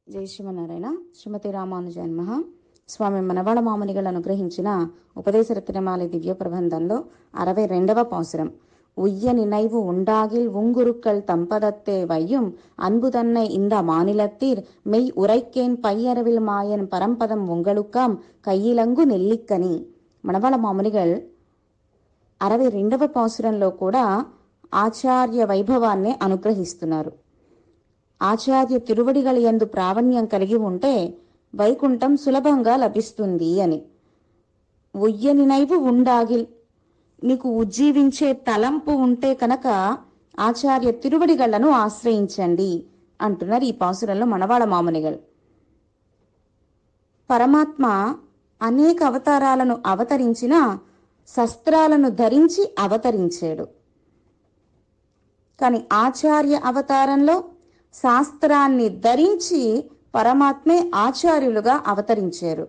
జై శ్రీమన్నారాయణ శ్రీమతి రామానుజన్మ స్వామి మనవాళ మామునిகள் అనుగ్రహించిన ఉపదేశరత్నమాలి దివ్య ప్రబంధంలో అరవై రెండవ పాసురం ఉయ్య నిனைவு உண்டாகில் உங்குருக்கள் தம்பதத்தே வையும் அன்புதன்னை இந்த மாநிலத்தீர் மெய் உரைக்கேன் பையரவில் மாயன் பரம்பதம் உங்களுக்காம் కయ్యిలంగు నెల్లిక్కని మనవాళ మామునిகள் అరవై రెండవ పాసురంలో కూడా ఆచార్య వైభవాన్ని అనుగ్రహిస్తున్నారు ఆచార్య తిరువడిగల యందు ప్రావణ్యం కలిగి ఉంటే వైకుంఠం సులభంగా లభిస్తుంది అని ఉయ్యనినైవు ఉండాగిల్ నీకు ఉజ్జీవించే తలంపు ఉంటే కనుక ఆచార్య తిరువడిగళ్లను ఆశ్రయించండి అంటున్నారు ఈ పాసురంలో మనవాళ మామునిగల్ పరమాత్మ అనేక అవతారాలను అవతరించిన శస్త్రాలను ధరించి అవతరించాడు కానీ ఆచార్య అవతారంలో శాస్త్రాన్ని ధరించి పరమాత్మే ఆచార్యులుగా అవతరించారు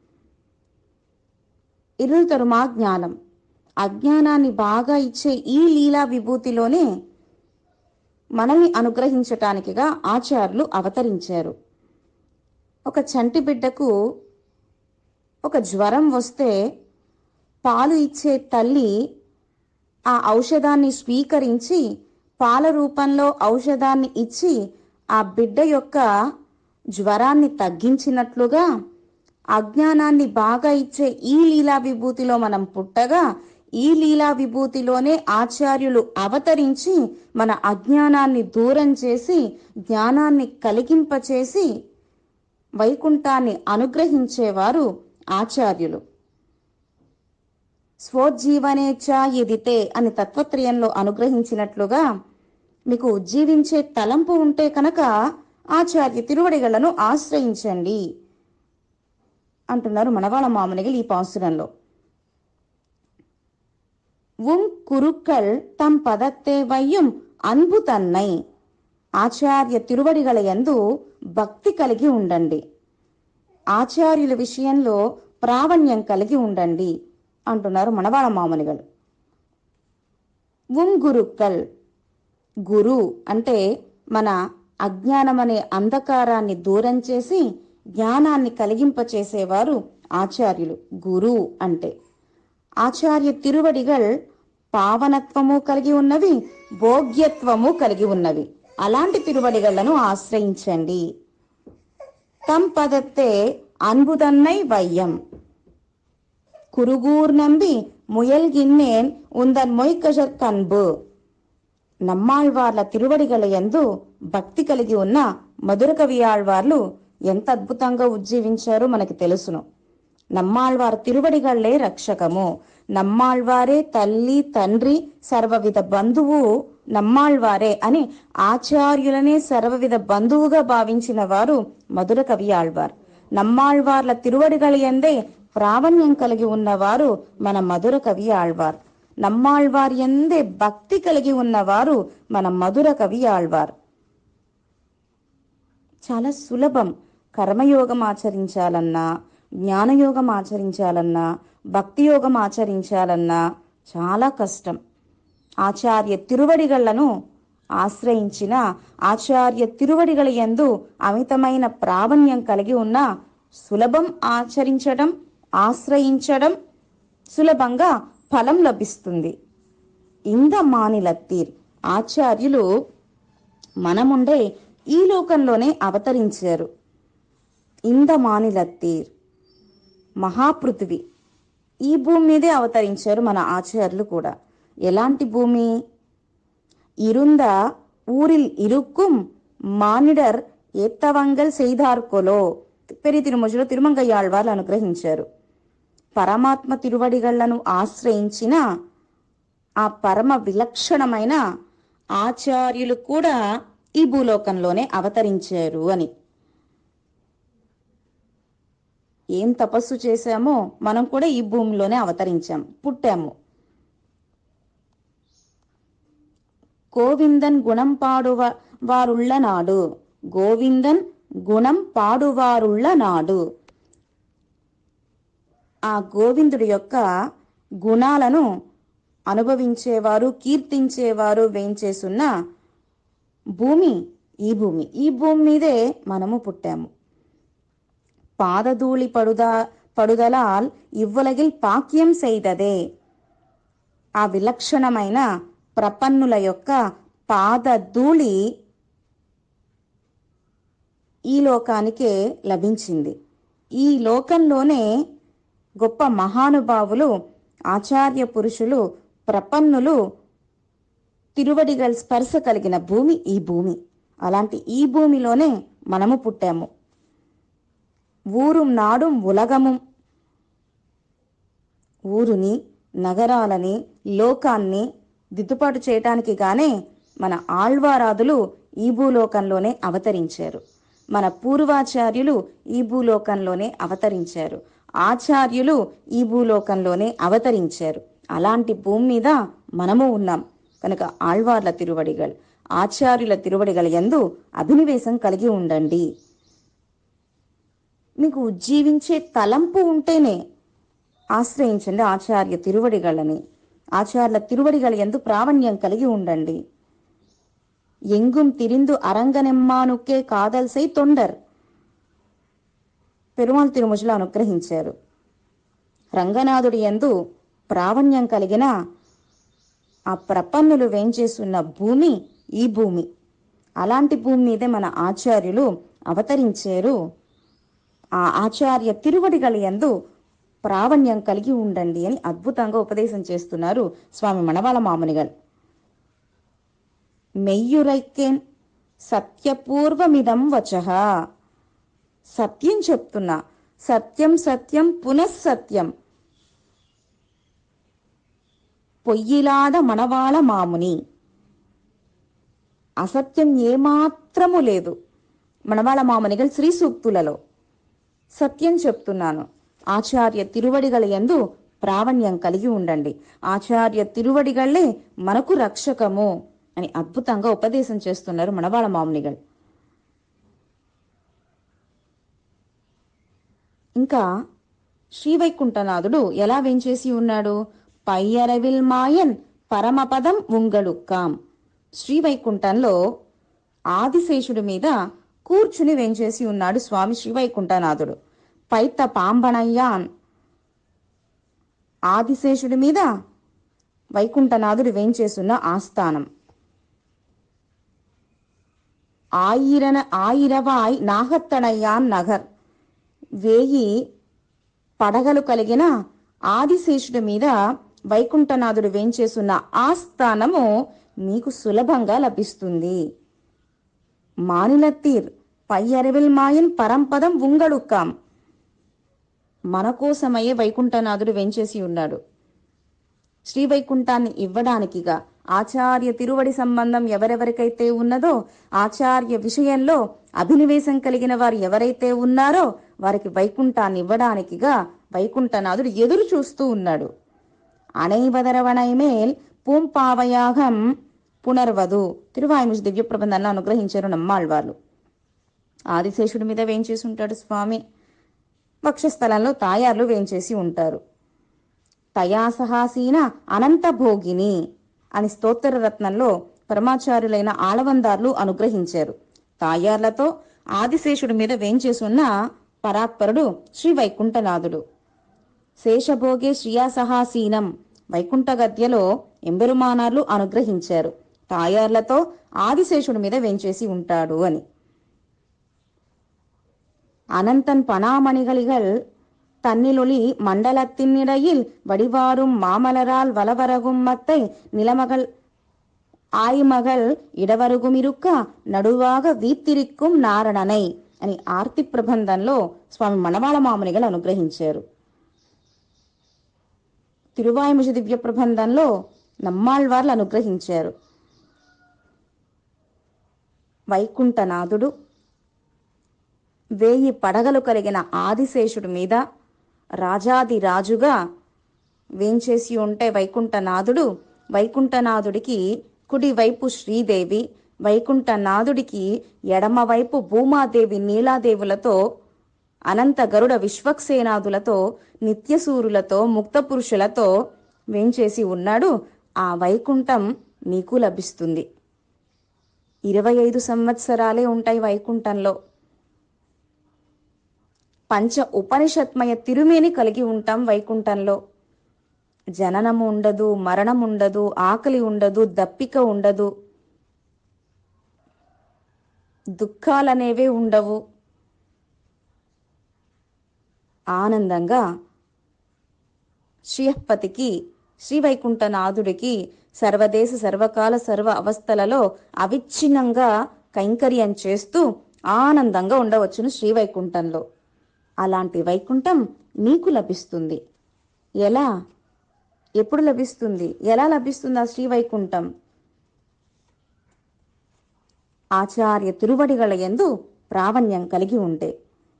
ఇరులు తరుమా జ్ఞానం అజ్ఞానాన్ని బాగా ఇచ్చే ఈ లీలా విభూతిలోనే మనల్ని అనుగ్రహించటానికిగా ఆచార్యులు అవతరించారు ఒక చంటి బిడ్డకు ఒక జ్వరం వస్తే పాలు ఇచ్చే తల్లి ఆ ఔషధాన్ని స్వీకరించి పాల రూపంలో ఔషధాన్ని ఇచ్చి ఆ బిడ్డ యొక్క జ్వరాన్ని తగ్గించినట్లుగా అజ్ఞానాన్ని బాగా ఇచ్చే ఈ లీలా విభూతిలో మనం పుట్టగా ఈ లీలా విభూతిలోనే ఆచార్యులు అవతరించి మన అజ్ఞానాన్ని దూరం చేసి జ్ఞానాన్ని కలిగింపచేసి వైకుంఠాన్ని అనుగ్రహించేవారు ఆచార్యులు స్వోజ్జీవనేచ్ఛ ఎదితే అని తత్వత్రయంలో అనుగ్రహించినట్లుగా మీకు ఉజ్జీవించే తలంపు ఉంటే కనుక ఆచార్య తిరువడిగళ్లను ఆశ్రయించండి అంటున్నారు మనవాళ మామనిగలు ఈ పాసురంలో ఉం కురుక్కల్ తం పదత్తే వయ్యం అన్బు తన్నై ఆచార్య తిరువడిగల యందు భక్తి కలిగి ఉండండి ఆచార్యుల విషయంలో ప్రావణ్యం కలిగి ఉండండి అంటున్నారు మనవాళ మామనిగలు ఉంగురుక్కల్ గురు అంటే మన అజ్ఞానం అనే అంధకారాన్ని దూరం చేసి జ్ఞానాన్ని కలిగింపచేసేవారు ఆచార్యులు గురు అంటే ఆచార్య తిరువడిగల్ పావనత్వము కలిగి ఉన్నవి భోగ్యత్వము కలిగి ఉన్నవి అలాంటి తిరువడిగళ్లను ఆశ్రయించండి తంపదత్తే అన్బుదన్నై వయ్యం కురుగూర్ నంబి ముయల్గిన్నేన్ ఉందన్ మొయ్కజర్ కన్బు నమ్మాళ్వార్ల తిరువడిగల యందు భక్తి కలిగి ఉన్న మధుర కవి ఆళ్వార్లు ఎంత అద్భుతంగా ఉజ్జీవించారో మనకి తెలుసును నమ్మాళ్వార్ తిరువడిగళ్లే రక్షకము నమ్మాళ్వారే తల్లి తండ్రి సర్వవిధ బంధువు నమ్మాళ్వారే అని ఆచార్యులనే సర్వవిధ బంధువుగా భావించిన వారు మధుర కవి ఆళ్వార్ నమ్మాళ్వార్ల తిరువడిగల ఎందే ప్రావణ్యం కలిగి ఉన్నవారు మన మధుర కవి ఆళ్వార్ నమ్మాళ్వార్ ఎందే భక్తి కలిగి ఉన్నవారు మన మధుర కవి ఆళ్వార్ చాలా సులభం కర్మయోగం ఆచరించాలన్నా జ్ఞానయోగం ఆచరించాలన్నా భక్తి యోగం ఆచరించాలన్నా చాలా కష్టం ఆచార్య తిరువడిగళ్లను ఆశ్రయించిన ఆచార్య తిరువడిగల యందు అమితమైన ప్రావణ్యం కలిగి ఉన్న సులభం ఆచరించడం ఆశ్రయించడం సులభంగా ఫలం లభిస్తుంది ఇంద మానిలత్తీర్ ఆచార్యులు మనముండే ఈ లోకంలోనే అవతరించారు ఇంద మానిలత్తీర్ మహాపృథివి ఈ భూమి మీదే అవతరించారు మన ఆచార్యులు కూడా ఎలాంటి భూమి ఇరుంద ఊరిల్ ఇరుక్కుం మానిడర్ ఏత్తవంగల్ செய்தார்கொலோ పెరి తిరుమజులో తిరుమంగయ్యాళ్వార్లు అనుగ్రహించారు పరమాత్మ తిరువడిగళ్లను ఆశ్రయించిన ఆ పరమ విలక్షణమైన ఆచార్యులు కూడా ఈ భూలోకంలోనే అవతరించారు అని ఏం తపస్సు చేశామో మనం కూడా ఈ భూమిలోనే అవతరించాం పుట్టాము గోవిందన్ గుణం పాడువ వారుళ్ళ నాడు గోవిందన్ గుణం పాడువారుళ్ళ నాడు ఆ గోవిందుడి యొక్క గుణాలను అనుభవించేవారు కీర్తించేవారు వేంచేసున్న భూమి ఈ భూమి ఈ భూమి మీదే మనము పుట్టాము పాదధూళి పడుదా పడుదలాల్ ఇవ్వలగిల్ పాక్యం செய்ததே ఆ విలక్షణమైన ప్రపన్నుల యొక్క పాదధూళి ఈ లోకానికే లభించింది ఈ లోకంలోనే గొప్ప మహానుభావులు ఆచార్య పురుషులు ప్రపన్నులు తిరువడిగల్ స్పర్శ కలిగిన భూమి ఈ భూమి అలాంటి ఈ భూమిలోనే మనము పుట్టాము ఊరు నాడుం ఉలగము ఊరుని నగరాలని లోకాన్ని దిద్దుబాటు చేయటానికి గానే మన ఆళ్వారాదులు ఈ భూలోకంలోనే అవతరించారు మన పూర్వాచార్యులు ఈ భూలోకంలోనే అవతరించారు ఆచార్యులు ఈ భూలోకంలోనే అవతరించారు అలాంటి భూమి మీద మనము ఉన్నాం కనుక ఆళ్వార్ల తిరువడిగల్ ఆచార్యుల తిరువడిగల యందు అభినివేశం కలిగి ఉండండి మీకు జీవించే తలంపు ఉంటేనే ఆశ్రయించండి ఆచార్య తిరువడిగళ్ళని ఆచార్యుల తిరువడిగల ఎందు ప్రావణ్యం కలిగి ఉండండి ఎంగుం తిరిందు అరంగనెమ్మానుకే కాదల్సై తొండర్ పెరుమాళ్ తిరుముజులు అనుగ్రహించారు రంగనాథుడి ఎందు ప్రావణ్యం కలిగిన ఆ ప్రపన్నులు వేంచేస్తున్న భూమి ఈ భూమి అలాంటి భూమి మీదే మన ఆచార్యులు అవతరించారు ఆ ఆచార్య తిరువడిగల యందు ప్రావణ్యం కలిగి ఉండండి అని అద్భుతంగా ఉపదేశం చేస్తున్నారు స్వామి మణవాళ మామునిగల్ మెయ్యురైకేన్ సత్యపూర్వమిదం వచః సత్యం చెప్తున్నా సత్యం సత్యం పునఃసత్యం పొయ్యిలాద మనవాళ మాముని అసత్యం ఏమాత్రము లేదు మనవాళ మామునిగల్ శ్రీ సూక్తులలో సత్యం చెప్తున్నాను ఆచార్య తిరువడిగల యందు ప్రావణ్యం కలిగి ఉండండి ఆచార్య తిరువడిగళ్ళే మనకు రక్షకము అని అద్భుతంగా ఉపదేశం చేస్తున్నారు మనవాళ మామునిగల్ ఇంకా శ్రీవైకుంఠనాథుడు ఎలా వెంచేసి ఉన్నాడు పయ్యరవిల్ మాయన్ పరమపదం ఉంగళుక్కాం శ్రీవైకుంఠంలో ఆదిశేషుడి మీద కూర్చుని వెంచేసి ఉన్నాడు స్వామి శ్రీవైకుంఠనాథుడు పైత పాంబణయ్యాన్ ఆదిశేషుడి మీద వైకుంఠనాథుడు వేంచేసున్న ఆస్థానం ఆయిరన ఆయిరవాయ్ నాహత్తనయ్యాన్ నగర్ వేయి పడగలు కలిగిన ఆదిశేషుడి మీద వైకుంఠనాథుడు వేంచేసున్న ఆస్థానము మీకు సులభంగా లభిస్తుంది మానిలత్తీర్ పయ్యరవిల్ మాయన్ పరంపదం ఉంగళుక్కాం మన కోసమయ్యే వైకుంఠనాథుడు వెంచేసి ఉన్నాడు శ్రీ వైకుంఠాన్ని ఇవ్వడానికిగా ఆచార్య తిరువడి సంబంధం ఎవరెవరికైతే ఉన్నదో ఆచార్య విషయంలో అభినివేశం కలిగిన వారు ఎవరైతే ఉన్నారో వారికి వైకుంఠాన్ని ఇవ్వడానికిగా వైకుంఠనాథుడు ఎదురు చూస్తూ ఉన్నాడు అణైవదరవణైమేల్ పూంపావయాగం పునర్వధు తిరువాయుముషి దివ్య ప్రబంధాన్ని అనుగ్రహించారు నమ్మాళ్వార్లు ఆదిశేషుడి మీద వేంచేసి ఉంటాడు స్వామి వక్షస్థలంలో తాయార్లు వేంచేసి ఉంటారు తయాసహాసీన అనంత భోగిని అని స్తోత్ర రత్నంలో పరమాచార్యులైన ఆళవందార్లు అనుగ్రహించారు తాయార్లతో ఆదిశేషుడి మీద వేంచేసున్న పరాత్పరుడు శ్రీ వైకుంఠనాథుడు శేషభోగే శ్రియాసహాసీనం వైకుంఠ గద్యలో ఎంబెరుమానార్లు అనుగ్రహించారు తాయార్లతో ఆదిశేషుడి మీద వెంచేసి ఉంటాడు అని அனந்தன் பணாமணிகளிகள் தன்னிலொளி மண்டலத்தினிடையில் வடிவாரும் மாமலரால் வலவரகும் மத்தை நிலமகள் ஆய்மகள் இடవరుగుం ఇరుక్క నడువాగ వీత్తిరిక్కుం నారణనై అని ఆర్తి ప్రబంధంలో స్వామి మనవాళ మామునిగలు అనుగ్రహించారు తిరువాయుముషి దివ్య ప్రబంధంలో నమ్మాళ్వార్లు అనుగ్రహించారు వైకుంఠనాథుడు వేయి పడగలు కలిగిన ఆదిశేషుడి మీద రాజాది రాజుగా వేంచేసి ఉంటే వైకుంఠనాథుడు వైకుంఠనాథుడికి కుడివైపు శ్రీదేవి వైకుంఠనాథుడికి ఎడమవైపు భూమాదేవి నీలాదేవులతో అనంత గరుడ విశ్వక్సేనాదులతో నిత్యసూరులతో ముక్త పురుషులతో వేంచేసి ఉన్నాడు ఆ వైకుంఠం నీకు లభిస్తుంది ఇరవై ఐదు సంవత్సరాలే ఉంటాయి వైకుంఠంలో పంచ ఉపనిషత్మయ తిరుమేని కలిగి ఉంటాం వైకుంఠంలో జననము ఉండదు మరణం ఉండదు ఆకలి ఉండదు దప్పిక ఉండదు దుఃఖాలనేవే ఉండవు ఆనందంగా శ్రీహపతికి శ్రీవైకుంఠనాథుడికి సర్వదేశ సర్వకాల సర్వ అవస్థలలో అవిచ్ఛిన్నంగా కైంకర్యం చేస్తూ ఆనందంగా ఉండవచ్చును శ్రీవైకుంఠంలో అలాంటి వైకుంఠం నీకు లభిస్తుంది ఎలా ఎప్పుడు లభిస్తుంది ఎలా లభిస్తుంది ఆ శ్రీవైకుంఠం ఆచార్య తిరువడిగల ఎందు ప్రావణ్యం కలిగి ఉంటే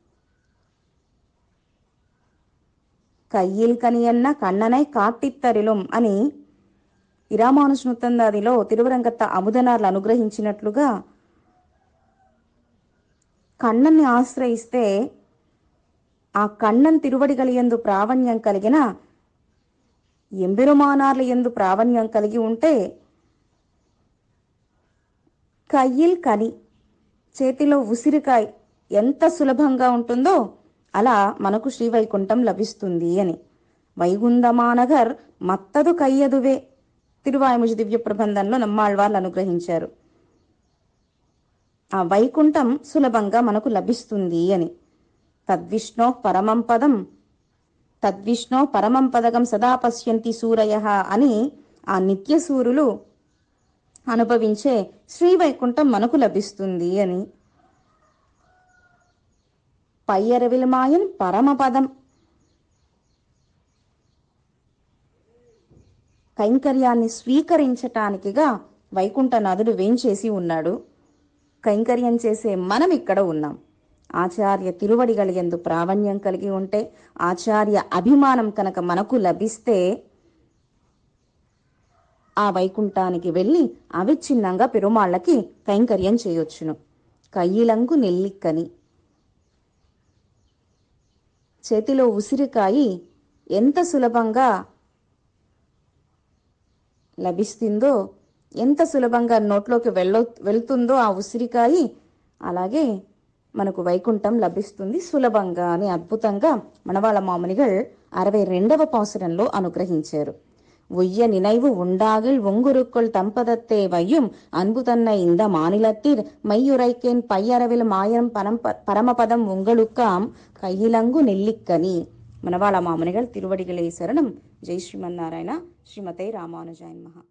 కయ్యిల్ కనియన్న కണ്ണనై కాట్టిత్తరిలుం అని ఇరామానుష్నుతందాదిలో తిరువరంగత్త అముదనార్లు అనుగ్రహించినట్లుగా కണ്ണన్ని ఆశ్రయిస్తే ఆ కണ്ണన్ తిరువడిగల ఎందు ప్రావణ్యం కలిగిన ఎంబెరుమానార్ల ఎందు ప్రావణ్యం కలిగి ఉంటే కయ్యిల్ కని చేతిలో ఉసిరికాయ ఎంత సులభంగా ఉంటుందో అలా మనకు శ్రీవైకుంఠం లభిస్తుంది అని వైగుందమానగర్ మత్తదు కయ్యదువే తిరువాయుముజి దివ్య ప్రబంధంలో నమ్మాళ్వార్లు అనుగ్రహించారు ఆ వైకుంఠం సులభంగా మనకు లభిస్తుంది అని తద్విష్ణో పరమం పదం తద్విష్ణో పరమం పదకం సదా పశ్యంతి సూరయ అని ఆ నిత్య సూరులు అనుభవించే శ్రీవైకుంఠం మనకు లభిస్తుంది అని పయ్యరవిలమాయన్ పరమపదం కైంకర్యాన్ని స్వీకరించటానికిగా వైకుంఠనాథుడు వేంచేసి ఉన్నాడు కైంకర్యం చేసే మనం ఇక్కడ ఉన్నాం ఆచార్య తిరువడిగల ఎందు ప్రావణ్యం కలిగి ఉంటే ఆచార్య అభిమానం కనుక మనకు లభిస్తే ఆ వైకుంఠానికి వెళ్ళి అవిచ్ఛిన్నంగా పెరుమాళ్ళకి కైంకర్యం చేయొచ్చును కయ్యిలంగు నెల్లిక్కని చేతిలో ఉసిరికాయి ఎంత సులభంగా లభిస్తుందో ఎంత సులభంగా నోట్లోకి వెళ్ళ వెళ్తుందో ఆ ఉసిరికాయి అలాగే మనకు వైకుంఠం లభిస్తుంది సులభంగా అని అద్భుతంగా మనవాళ్ళ మామనిகள் అరవై రెండవ పాసురంలో అనుగ్రహించారు உய்ய நினைவு உண்டாகில் உங்குருக்குள் தம்பதத்தே வையும் அன்பு தன்னை இந்த மாநிலத்தில் மையுரைக்கேன் பையரவில் மாயம் பரம் பரமபதம் உங்களுக்காம் கையிலங்கு நெல்லிக்கனி మనవాళ్ళ మామనిகள் తిరువడిగలే శరణం జై శ్రీమన్నారాయణ శ్రీమతే రామానుజాయన్ మహా